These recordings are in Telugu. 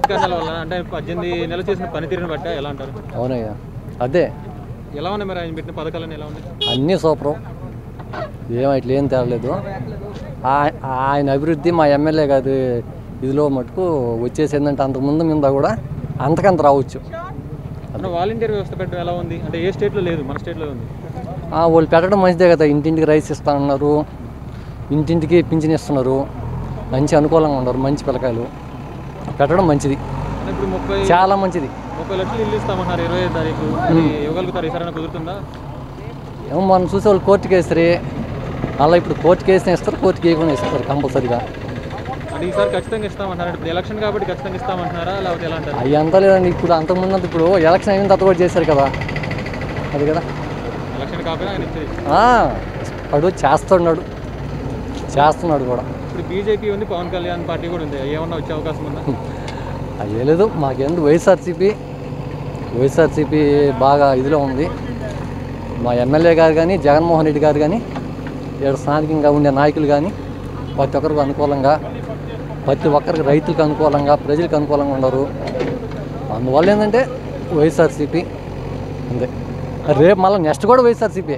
కారణాల వల్ల అంటే పద్దెనిమిది నెలలు చేసిన పనితీరుని బట్టి ఎలా అంటారు అవునయ్యా అదే ఎలా ఉన్నాయి మరి ఆయన పెట్టిన పథకాలన్నీ ఎలా ఉన్నాయి అన్నీ సూపరు ఏం ఇట్లా ఏం తేలేదు ఆ- ఆయన అభివృద్ధి మా ఎమ్మెల్యే గారి ఇదిలో మటుకు వచ్చేసి ఏంటంటే అంతకుముందు మీద కూడా అంతకంత రావచ్చు అంటే వాలంటీర్ వ్యవస్థ పెట్టడం ఎలా ఉంది అంటే ఏ స్టేట్లో లేదు మన స్టేట్లో ఉంది ఆ, వాళ్ళు పెట్టడం మంచిదే కదా ఇంటింటికి రైస్ ఇస్తా ఉన్నారు ఇంటింటికి పింఛన్ ఇస్తున్నారు మంచి అనుకూలంగా ఉన్నారు మంచి పిల్లకాయలు పెట్టడం మంచిది అంటే ఇప్పుడు ముప్పై చాలా మంచిది ముప్పై లక్షలు ఇల్లు ఇస్తామన్నారు ఇరవై ఐదు తారీఖు అది ఇవ్వగలుగుతారు ఈసారైనా కుదురుతుందా ఏమో మనం చూసే వాళ్ళు కోర్టుకి వేస్తారు అలా ఇప్పుడు కోర్టుకి వేసిన ఇస్తారు కోర్టుకి వేయకుండా ఇస్తారు కంపల్సరీగా అంటే ఈసారి ఖచ్చితంగా ఇస్తామంటున్నారు ఇప్పుడు ఎలక్షన్ కాబట్టి ఖచ్చితంగా ఇస్తామంటున్నారా లేకపోతే ఎలా అంటారు అవి అంతా లేదండి ఇప్పుడు అంతకుముందు అంత ఇప్పుడు ఎలక్షన్ అయిన తర్వాత కూడా చేశారు కదా అది కదా ఎలక్షన్ కాకపోయినా ఆయన ఇచ్చేది ఆ, వాడు చేస్తున్నాడు చేస్తున్నాడు కూడా ఇప్పుడు బీజేపీ ఉంది పవన్ కళ్యాణ్ పార్టీ కూడా ఉంది ఏమన్నా వచ్చే అవకాశం ఉందా అది లేదు మాకేంది వైఎస్ఆర్సీపీ వైఎస్ఆర్సీపీ బాగా ఇదిలో ఉంది మా ఎమ్మెల్యే గారు కానీ జగన్మోహన్ రెడ్డి గారు కానీ ఇక్కడ స్థానికంగా ఉండే నాయకులు కానీ ప్రతి ఒక్కరికి అనుకూలంగా ప్రతి ఒక్కరికి రైతులకు అనుకూలంగా ప్రజలకు అనుకూలంగా ఉండరు అందువల్ల ఏంటంటే వైఎస్ఆర్సీపీ అంతే రేపు మళ్ళీ నెక్స్ట్ కూడా వైఎస్ఆర్సీపీ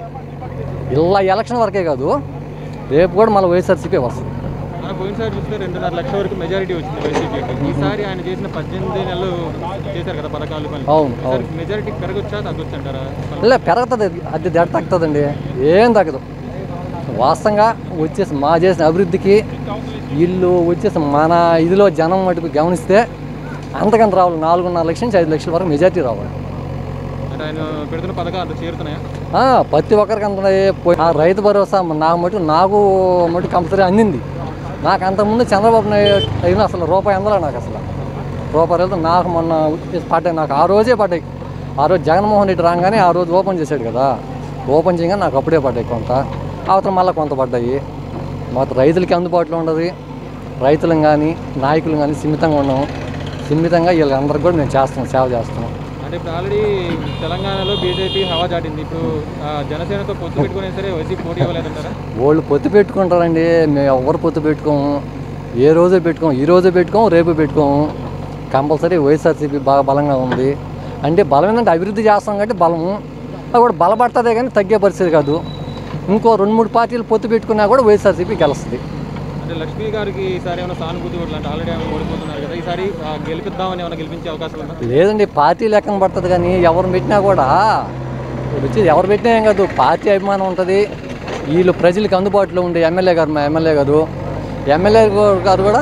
ఇలా ఎలక్షన్ వరకే కాదు రేపు కూడా మళ్ళీ వైఎస్ఆర్సీపీ వస్తుంది మన పోయినసారి చూస్తే రెండున్నర లక్షల వరకు మెజారిటీ వచ్చింది వైసీపీకి ఈసారి ఆయన చేసిన పద్దెనిమిది నెలలు చేశారు కదా పథకాలు పనులు అవును అవును ఈసారి మెజారిటీ పెరగొచ్చా తగ్గొచ్చు అంటారా ఇలా పెరుగుతుంది అది. అది దెడ తగ్గుతుందండి ఏం తగ్గదు వాస్తవంగా వచ్చేసి మా చేసిన అభివృద్ధికి ఇల్లు వచ్చేసి మన ఇదిలో జనం మటుకు గమనిస్తే అంతకంత రావాలి నాలుగున్నర లక్షల నుంచి ఐదు లక్షల వరకు మెజార్టీ రావాలి అంటే ఆయన పెడుతున్న పథకాలు అంత చేరుతున్నాయా ఆ, ప్రతి ఒక్కరికి అంత పోయి- ఆ రైతు భరోసా నాకు మటు నాకు మటు కంపల్సరీ అందింది నాకు అంతకుముందు చంద్రబాబు నాయుడు అయినా అసలు రూపాయి అందలే నాకు అసలు రూపాయి వెళ్తే నాకు మొన్న వచ్చేసి పడ్డాయి నాకు ఆ రోజే పడ్డాయి ఆ రోజు జగన్మోహన్ రెడ్డి రాగానే ఆ రోజు ఓపెన్ చేశాడు కదా ఓపెన్ చేయగానే నాకు అప్పుడే పడ్డాయి కొంత అవతల మళ్ళీ కొంత పడ్డాయి మాకు రైతులకి అందుబాటులో ఉండదు రైతులను కానీ నాయకులు కానీ సిమితంగా ఉన్నాము సిమితంగా వీళ్ళందరికీ కూడా మేము చేస్తున్నాం సేవ చేస్తున్నాం అంటే ఇప్పుడు ఆల్రెడీ తెలంగాణలో బీజేపీ హవా చాటింది ఇప్పుడు ఆ, జనసేనతో పొత్తు పెట్టుకునే సరే వైసీపీ పోటీ ఇవ్వలేదంటారా వాళ్ళు పొత్తు పెట్టుకుంటారండి మేము ఎవరు పొత్తు పెట్టుకోము ఏ రోజు పెట్టుకోము ఈ రోజు పెట్టుకోము రేపు పెట్టుకోము కంపల్సరీ వైఎస్ఆర్సీపీ బాగా బలంగా ఉంది అంటే బలం ఏంటంటే అభివృద్ధి చేస్తాం కాబట్టి బలము అది కూడా బలపడుతుందే కానీ తగ్గే పరిస్థితి కాదు ఇంకో రెండు మూడు పార్టీలు పొత్తు పెట్టుకున్నా కూడా వైఎస్ఆర్సీపీ గెలుస్తుంది అంటే లక్ష్మీ గారికి ఈసారి ఏమైనా సానుభూతి ఓట్లు అంటే ఆల్రెడీ ఆమె ఓడిపోతున్నారు కదా ఈసారి ఆ, గెలిపిద్దామని ఏమైనా గెలిపించే అవకాశం ఉందా లేదండి పార్టీ లెక్కన పడుతుంది కానీ ఎవరు పెట్టినా కూడా ఇప్పుడు వచ్చి ఎవరు పెట్టినా ఏం కాదు పార్టీ అభిమానం ఉంటుంది వీళ్ళు ప్రజలకు అందుబాటులో ఉండే ఎమ్మెల్యే గారు మా ఎమ్మెల్యే గారు ఎమ్మెల్యే గారు కూడా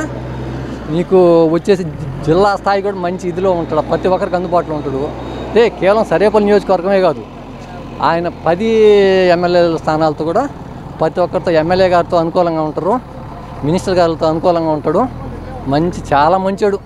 నీకు వచ్చేసి జిల్లా స్థాయి కూడా మంచి ఇదిలో ఉంటాడు ప్రతి ఒక్కరికి అందుబాటులో ఉంటాడు అంటే కేవలం సరేపల్లి నియోజకవర్గమే కాదు ఆయన పది ఎమ్మెల్యే స్థానాలతో కూడా ప్రతి ఒక్కరితో ఎమ్మెల్యే గారితో అనుకూలంగా ఉంటారు మినిస్టర్ గారితో అనుకూలంగా ఉంటాడు మంచి చాలా మంచోడు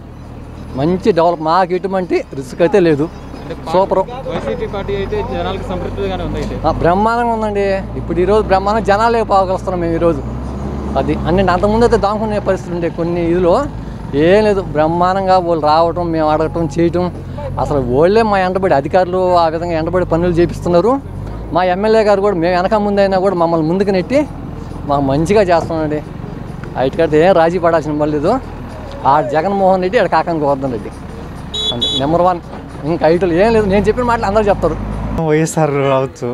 మంచి డెవలప్ మాకు ఎటువంటి రిస్క్ అయితే లేదు సూపర్ వైసీపీ పార్టీ అయితే జనాలకు సంతృప్తిగానే ఉంది అయితే బ్రహ్మాండంగా ఉందండి ఇప్పుడు ఈరోజు బ్రహ్మాండం జనాలే పోగలుస్తున్నాం మేము ఈరోజు అది అంటే అంతకుముందు అయితే దాముకునే పరిస్థితి ఉండే కొన్ని ఇదిలో ఏం లేదు బ్రహ్మాండంగా వాళ్ళు రావటం మేము అడగటం చేయటం అసలు వాళ్ళే మా ఎంటబడి అధికారులు ఆ విధంగా ఎంటబడి పనులు చేపిస్తున్నారు మా ఎమ్మెల్యే గారు కూడా మేము వెనక ముందైనా కూడా మమ్మల్ని ముందుకు నెట్టి మాకు మంచిగా చేస్తున్నామండి ఐటికాడితే ఏం రాజీ పడాల్సిన పని లేదు ఆ జగన్మోహన్ రెడ్డి ఆడ కాకాని గోవర్ధన్ రెడ్డి అంటే నెంబర్ వన్ ఇంకా ఐటలు ఏం లేదు నేను చెప్పిన మాటలు అందరూ చెప్తారు వైఎస్ఆర్ రావచ్చు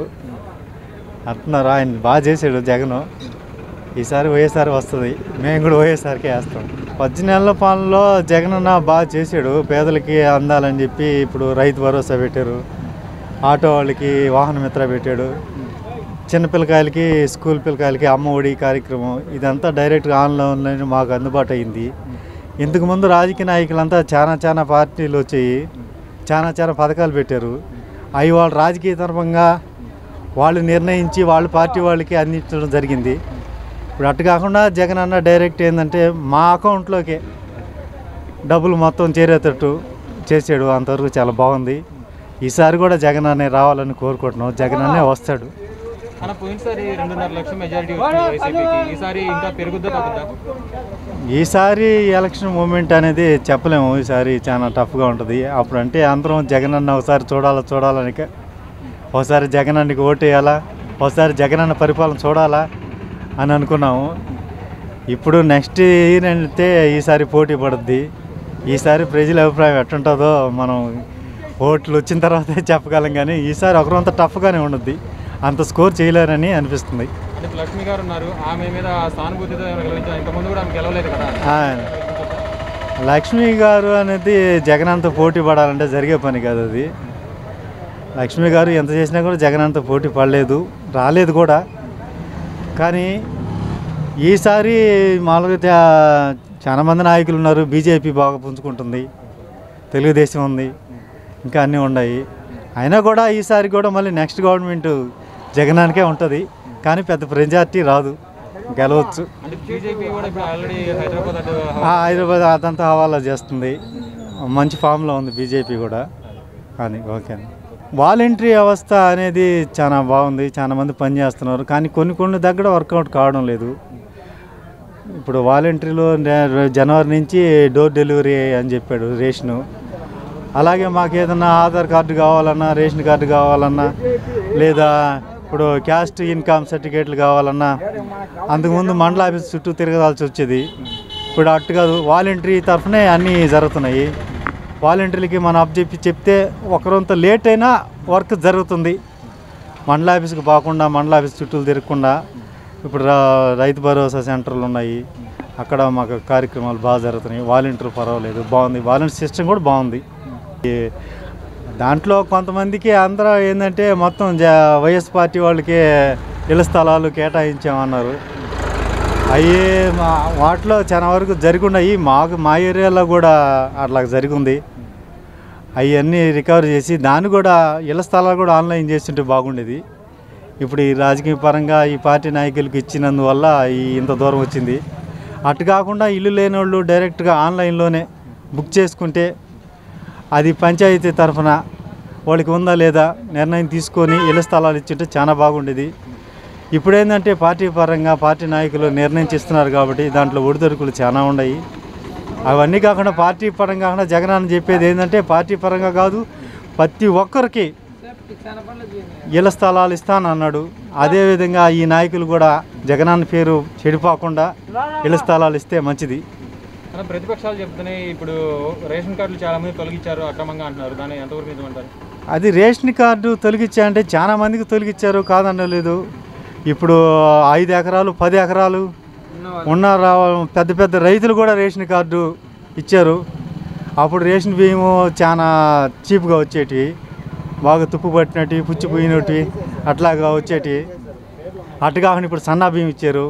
అంటున్నారు ఆయన బాగా చేసాడు జగన్ ఈసారి వైఎస్ఆర్ వస్తుంది మేము కూడా వైఎస్ఆర్కే వేస్తాం పద్దెనిమిది నెలల పాలనలో జగన్ అన్న బాగా చేశాడు పేదలకి అందాలని చెప్పి ఇప్పుడు రైతు భరోసా పెట్టారు ఆటో వాళ్ళకి వాహన మిత్ర పెట్టాడు చిన్న పిల్లకాయలకి స్కూల్ పిల్లకాయలకి అమ్మ ఒడి కార్యక్రమం ఇదంతా డైరెక్ట్గా ఆన్లైన్ మాకు అందుబాటు అయింది ఇంతకు ముందు రాజకీయ నాయకులంతా చాలా చాలా పార్టీలు వచ్చాయి చాలా చాలా పథకాలు పెట్టారు అవి వాళ్ళు రాజకీయ తరఫంగా వాళ్ళు నిర్ణయించి వాళ్ళ పార్టీ వాళ్ళకి అందించడం జరిగింది ఇప్పుడు అటు కాకుండా జగన్ అన్న డైరెక్ట్ ఏంటంటే మా అకౌంట్లోకే డబ్బులు మొత్తం చేరేటట్టు చేసాడు అంతవరకు చాలా బాగుంది ఈసారి కూడా జగన్ అనే రావాలని కోరుకుంటున్నాం జగన్ అనే వస్తాడు అన్న పోయినసారి రెండున్నర లక్షల మెజారిటీ వచ్చింది వైసీపీకి ఈసారి ఇంకా పెరుగుద్దా తగ్గుద్దా ఈసారి ఎలక్షన్ మూమెంట్ అనేది చెప్పలేము ఈసారి చాలా టఫ్గా ఉంటుంది అప్పుడు అంటే అందరం జగన్ అన్న ఒకసారి చూడాలా చూడాలని క- ఒకసారి జగన్ అన్నకి ఓటు వేయాలా ఒకసారి జగన్ అన్న పరిపాలన చూడాలా అని అనుకున్నాము ఇప్పుడు నెక్స్ట్ ఇయర్ వెళ్తే ఈసారి పోటీ పడుద్ది ఈసారి ప్రజల అభిప్రాయం ఎట్టుంటుందో మనం ఓట్లు వచ్చిన తర్వాతే చెప్పగలం కానీ ఈసారి ఒకరంత టఫ్గానే ఉండద్ది అంత స్కోర్ చేయలేరని అనిపిస్తుంది అంటే ఇప్పుడు లక్ష్మి గారు ఉన్నారు ఆమె మీద సానుభూతితో ఏమైనా గెలిపించారు ఇంతకుముందు కూడా ఆమె గెలవలేదు కదా ఆయన లక్ష్మి గారు అనేది జగన్ అంత పోటీ పడాలంటే జరిగే పని కాదు అది లక్ష్మి గారు ఎంత చేసినా కూడా జగన్ అంత పోటీ పడలేదు రాలేదు కూడా కానీ ఈసారి మామూలుగా చా- చాలా మంది నాయకులు ఉన్నారు బీజేపీ బాగా పుంజుకుంటుంది తెలుగుదేశం ఉంది ఇంకా అన్నీ ఉన్నాయి అయినా కూడా ఈసారి కూడా మళ్ళీ నెక్స్ట్ గవర్నమెంట్ జగనానికే ఉంటుంది కానీ పెద్ద మెజార్టీ రాదు గెలవచ్చు అంటే బీజేపీ కూడా ఇప్పుడు ఆల్రెడీ హైదరాబాద్ అటు ఆ, హైదరాబాద్ అదంతా హవాలా చేస్తుంది మంచి ఫామ్లో ఉంది బీజేపీ కూడా కానీ ఓకే వాలంటరీ వ్యవస్థ అనేది చాలా బాగుంది చాలా మంది పని చేస్తున్నారు కానీ కొన్ని కొన్ని దగ్గర వర్కౌట్ కావడం లేదు ఇప్పుడు వాలంటరీలో నే- జనవరి నుంచి డోర్ డెలివరీ అని చెప్పాడు రేషను అలాగే మాకు ఏదన్నా ఆధార్ కార్డు కావాలన్నా రేషన్ కార్డు కావాలన్నా లేదా ఇప్పుడు క్యాస్ట్ ఇన్కమ్ సర్టిఫికేట్లు కావాలన్నా అంతకుముందు మండల ఆఫీస్ చుట్టూ తిరగాల్సి వచ్చేది ఇప్పుడు అట్టు కాదు వాలంటరీ తరఫునే అన్నీ జరుగుతున్నాయి వాలంటీర్లకి మనం అప్ చెప్పి చెప్తే ఒకరంత లేట్ అయినా వర్క్ జరుగుతుంది మండల ఆఫీస్కి పోకుండా మండల ఆఫీస్ చుట్టూ తిరగకుండా ఇప్పుడు రా- రైతు భరోసా సెంటర్లు ఉన్నాయి అక్కడ మాకు కార్యక్రమాలు బాగా జరుగుతున్నాయి వాలంటీర్ పర్వాలేదు బాగుంది వాలంటీర్ సిస్టమ్ కూడా బాగుంది ఈ దాంట్లో కొంతమందికి అందరూ ఏంటంటే మొత్తం జ వైఎస్ పార్టీ వాళ్ళకి ఇళ్ల స్థలాలు కేటాయించామన్నారు అవి మా వాటిలో చాలా వరకు జరిగి ఉన్నాయి మాకు మా ఏరియాలో కూడా అట్లా జరిగింది అవన్నీ రికవర్ చేసి దాన్ని కూడా ఇళ్ల స్థలాలు కూడా ఆన్లైన్ చేస్తుంటే బాగుండేది ఇప్పుడు ఈ రాజకీయ పరంగా ఈ పార్టీ నాయకులకు ఇచ్చినందువల్ల ఈ ఇంత దూరం వచ్చింది అటు కాకుండా ఇల్లు లేని వాళ్ళు డైరెక్ట్గా ఆన్లైన్లోనే బుక్ చేసుకుంటే అది పంచాయతీ తరఫున వాళ్ళకి ఉందా లేదా నిర్ణయం తీసుకొని ఇళ్ల స్థలాలు ఇచ్చింటే చాలా బాగుండేది ఇప్పుడు ఏంటంటే పార్టీ పరంగా పార్టీ నాయకులు నిర్ణయించిస్తున్నారు కాబట్టి దాంట్లో ఒడిదొడుకులు చాలా ఉన్నాయి అవన్నీ కాకుండా పార్టీ పరంగా కాకుండా జగన్ అని చెప్పేది ఏంటంటే పార్టీ పరంగా కాదు ప్రతి ఒక్కరికి ఇళ్ల స్థలాలు ఇస్తాను అన్నాడు అదేవిధంగా ఈ నాయకులు కూడా జగనన్న పేరు చెడిపోకుండా ఇళ్ల స్థలాలు ఇస్తే మంచిది కానీ ప్రతిపక్షాలు చెప్తున్నాయి ఇప్పుడు రేషన్ కార్డులు చాలా మంది తొలగించారు అక్రమంగా అంటున్నారు దాన్ని ఎంతవరకు నిజమంటారు అది రేషన్ కార్డు తొలగించా అంటే చాలా మందికి తొలగించారు కాదనలేదు ఇప్పుడు ఐదు ఎకరాలు పది ఎకరాలు ఉన్న రా- పెద్ద పెద్ద రైతులు కూడా రేషన్ కార్డు ఇచ్చారు అప్పుడు రేషన్ బియ్యము చాలా చీప్గా వచ్చేటివి బాగా తుప్పు పట్టినట్టు పుచ్చిపోయినట్టు అట్లాగా వచ్చేటివి అటు కాకుండా ఇప్పుడు సన్నా బియ్యం ఇచ్చారు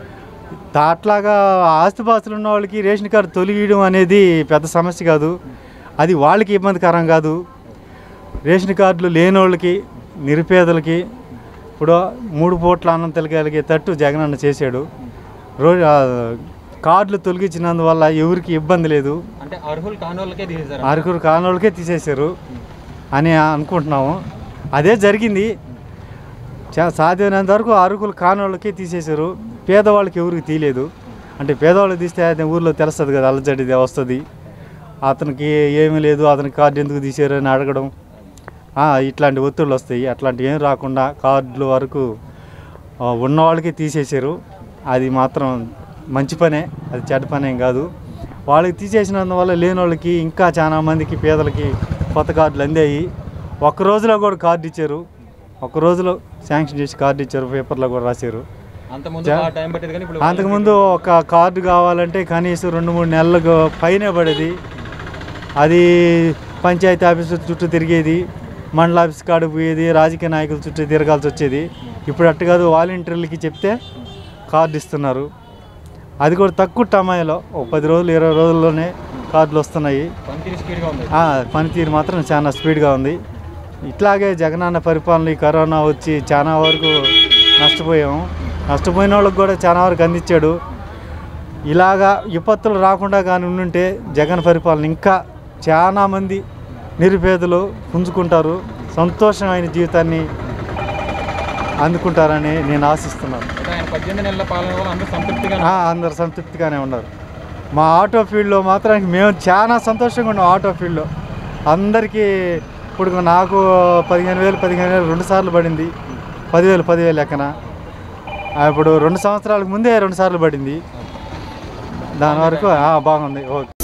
తా- అట్లాగా ఆస్తిపాస్తులు ఉన్న వాళ్ళకి రేషన్ కార్డు తొలగియడం అనేది పెద్ద సమస్య కాదు అది వాళ్ళకి ఇబ్బందికరం కాదు రేషన్ కార్డులు లేని వాళ్ళకి నిరుపేదలకి ఇప్పుడు మూడు పూట్ల అన్నం తట్టు జగనన్న చేశాడు రోజు ఆ, కార్డులు తొలగించినందువల్ల ఎవరికి ఇబ్బంది లేదు అంటే అర్హులు కాని వాళ్ళకే తీసేశారు అరకురు కానోళ్ళకే తీసేశారు అని అనుకుంటున్నాము అదే జరిగింది చా- సాధ్యమైనంత వరకు అరుకులు కానోళ్ళకే తీసేశారు పేదవాళ్ళకి ఎవరికి తీయలేదు అంటే పేదవాళ్ళకి తీస్తే అతని ఊర్లో తెలుస్తుంది కదా అల్లజడిది వస్తుంది అతనికి ఏమీ లేదు అతనికి కార్డు ఎందుకు తీశారు అని అడగడం ఆ, ఇట్లాంటి ఒత్తిళ్ళు వస్తాయి అట్లాంటివి ఏం రాకుండా కార్డుల వరకు ఆ, ఉన్న వాళ్ళకి తీసేశారు అది మాత్రం మంచి పనే అది చెడ్డ పనేం కాదు వాళ్ళకి తీసేసినందువల్ల లేని వాళ్ళకి ఇంకా చాలా మందికి పేదలకి కొత్త కార్డులు అందాయి ఒక్క రోజులో కూడా కార్డు ఇచ్చారు ఒక్క రోజులో శాంక్షన్ చేసి కార్డు ఇచ్చారు పేపర్లో కూడా రాశారు అంత ముందు బాగా టైం పట్టేది కానీ ఇప్పుడు అంతకుముందు ఒక కార్డు కావాలంటే కనీసం రెండు మూడు నెలలకు పైనే పడేది అది పంచాయతీ ఆఫీసు చుట్టూ తిరిగేది మండల ఆఫీస్ కాడ పోయేది రాజకీయ నాయకుల చుట్టూ తిరగాల్సి వచ్చేది ఇప్పుడు అట్టు కాదు వాలంటీర్లకి చెప్తే కార్డు ఇస్తున్నారు అది కూడా తక్కువ టమాయిలో ఒక పది రోజులు ఇరవై రోజుల్లోనే కార్డులు వస్తున్నాయి పనితీరు స్పీడ్గా ఉంది ఆ, పనితీరు మాత్రం చాలా స్పీడ్గా ఉంది ఇట్లాగే జగనన్న పరిపాలన ఈ కరోనా వచ్చి చాలా వరకు నష్టపోయాము నష్టపోయిన వాళ్ళకి కూడా చాలా వరకు అందించాడు ఇలాగా విపత్తులు రాకుండా కానీ ఉండుంటే జగన్ పరిపాలన ఇంకా చాలా మంది నిరుపేదలు పుంజుకుంటారు సంతోషమైన జీవితాన్ని అందుకుంటారని నేను ఆశిస్తున్నాను అంటే ఆయన పద్దెనిమిది నెలల పాలన వల్ల అందరూ సంతృప్తిగా ఆ, అందరు సంతృప్తిగానే ఉన్నారు మా ఆటో ఫీల్డ్లో మాత్రం మేము చాలా సంతోషంగా ఉన్నాం ఆటో ఫీల్డ్లో అందరికీ ఇప్పుడు నాకు పదిహేను వేలు పదిహేను వేలు రెండు సార్లు పడింది పదివేలు పదివేలు లెక్కన ఆ, ఇప్పుడు రెండు సంవత్సరాలకు ముందే రెండు సార్లు పడింది దాని వరకు ఆ, బాగుంది ఓకే